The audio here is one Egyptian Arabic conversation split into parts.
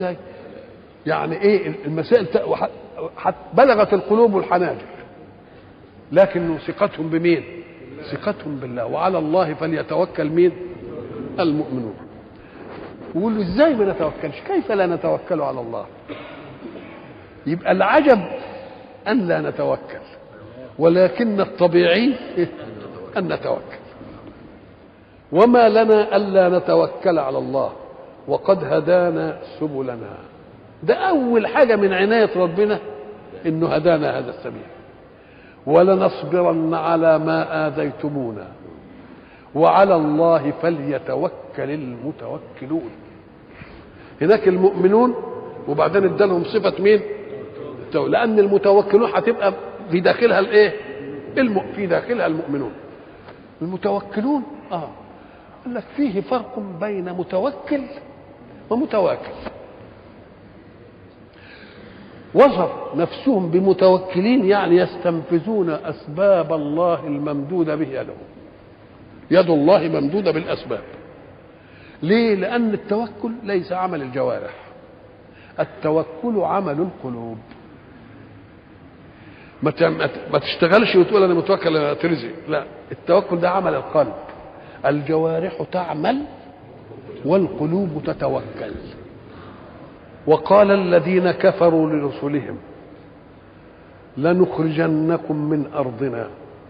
يعني ايه المسائل ت- وح- حت- بلغت القلوب الحناجر لكن ثقتهم بمين ثقتهم بالله وعلى الله فليتوكل مين المؤمنون يقولوا ازاي ما نتوكلش كيف لا نتوكل على الله يبقى العجب ان لا نتوكل ولكن الطبيعي ان نتوكل وما لنا الا نتوكل على الله وقد هدانا سبلنا ده اول حاجه من عنايه ربنا انه هدانا هذا السبيل ولنصبرن على ما اذيتمونا وعلى الله فليتوكل المتوكلون هناك المؤمنون وبعدين ادالهم صفه مين التو- لان المتوكلون هتبقى في داخلها الايه الم... في داخلها المؤمنون المتوكلون اه قال لك فيه فرق بين متوكل ومتواكل وصف نفسهم بمتوكلين يعني يستنفذون اسباب الله الممدوده به يدهم يد الله ممدوده بالاسباب ليه لان التوكل ليس عمل الجوارح التوكل عمل القلوب ما ت- ما ت- ما تشتغلش وتقول انا متوكل على ترزق لا التوكل ده عمل القلب الجوارح تعمل والقلوب تتوكل وقال الذين كفروا لرسلهم لنخرجنكم من ارضنا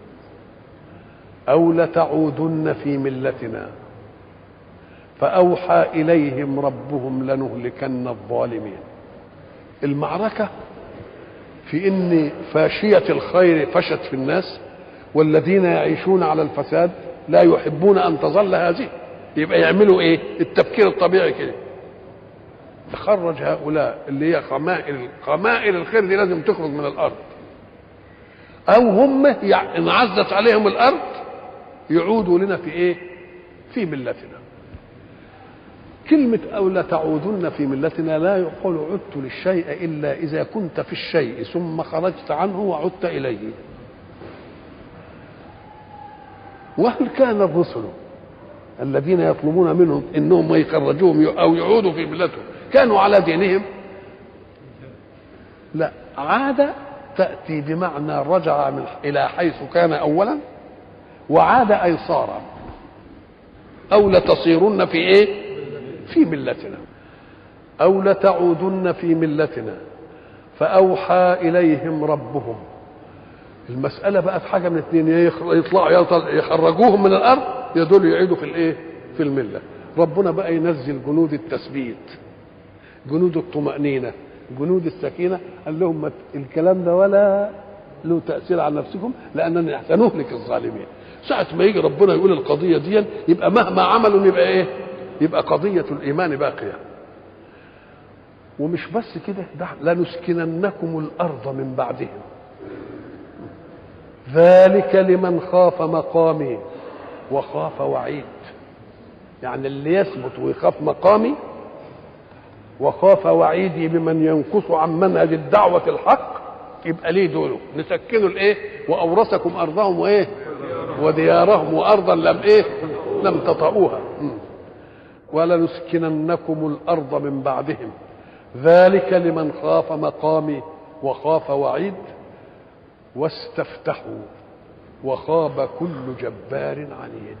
او لتعودن في ملتنا فاوحى اليهم ربهم لنهلكن الظالمين المعركه في ان فاشيه الخير فشت في الناس والذين يعيشون على الفساد لا يحبون ان تظل هذه يبقى يعملوا ايه التفكير الطبيعي كده تخرج هؤلاء اللي هي خمائل خمائل الخير دي لازم تخرج من الارض او هم يع- ان عزت عليهم الارض يعودوا لنا في ايه في ملتنا كلمة أو لا تعودن في ملتنا لا يقول عدت للشيء إلا إذا كنت في الشيء ثم خرجت عنه وعدت إليه وهل كان الرسل الذين يطلبون منهم انهم يخرجوهم او يعودوا في ملتهم كانوا على دينهم لا عاد تاتي بمعنى رجع من الى حيث كان اولا وعاد اي صار او لتصيرن في ايه في ملتنا او لتعودن في ملتنا فاوحى اليهم ربهم المسألة بقت حاجة من اثنين يا يخ- يطلعوا يطل- يخرجوهم من الأرض يدول يعيدوا في الإيه؟ في الملة. ربنا بقى ينزل جنود التثبيت جنود الطمأنينة جنود السكينة قال لهم ما ت- الكلام ده ولا له تأثير على نفسكم لأننا سنهلك الظالمين. ساعة ما يجي ربنا يقول القضية دي يبقى مهما عملوا يبقى إيه؟ يبقى قضية الإيمان باقية. ومش بس كده ده لنسكننكم الأرض من بعدهم. ذلك لمن خاف مقامي وخاف وعيد يعني اللي يثبت ويخاف مقامي وخاف وعيدي بمن ينقص عن منهج الدعوة الحق يبقى ليه دوله نسكنوا الايه واورثكم ارضهم وايه وديارهم وارضا لم ايه لم تطئوها م. ولنسكننكم الارض من بعدهم ذلك لمن خاف مقامي وخاف وعيد واستفتحوا وخاب كل جبار عنيد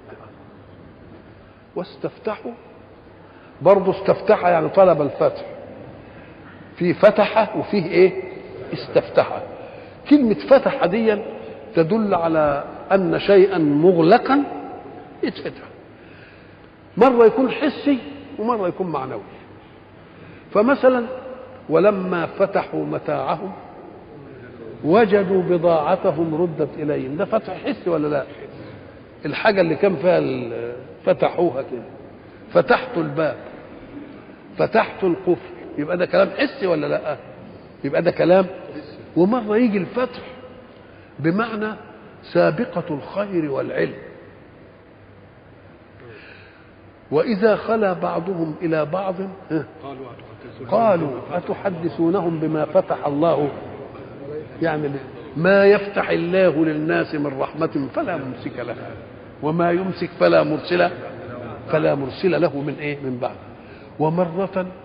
واستفتحوا برضه استفتح يعني طلب الفتح في فتح وفيه ايه استفتح كلمة فتح دي تدل على أن شيئا مغلقا يتفتح مرة يكون حسي ومرة يكون معنوي فمثلا ولما فتحوا متاعهم وجدوا بضاعتهم ردت اليهم ده فتح حسي ولا لا الحاجه اللي كان فيها ال- فتحوها كده فتحت الباب فتحت القفل يبقى ده كلام حسي ولا لا يبقى ده كلام ومره يجي الفتح بمعنى سابقه الخير والعلم واذا خلا بعضهم الى بعض ها، قالوا أتحدثونهم بما فتح الله يعني ما يفتح الله للناس من رحمة فلا ممسك لها وما يمسك فلا مرسل فلا مرسل له من ايه من بعد ومرة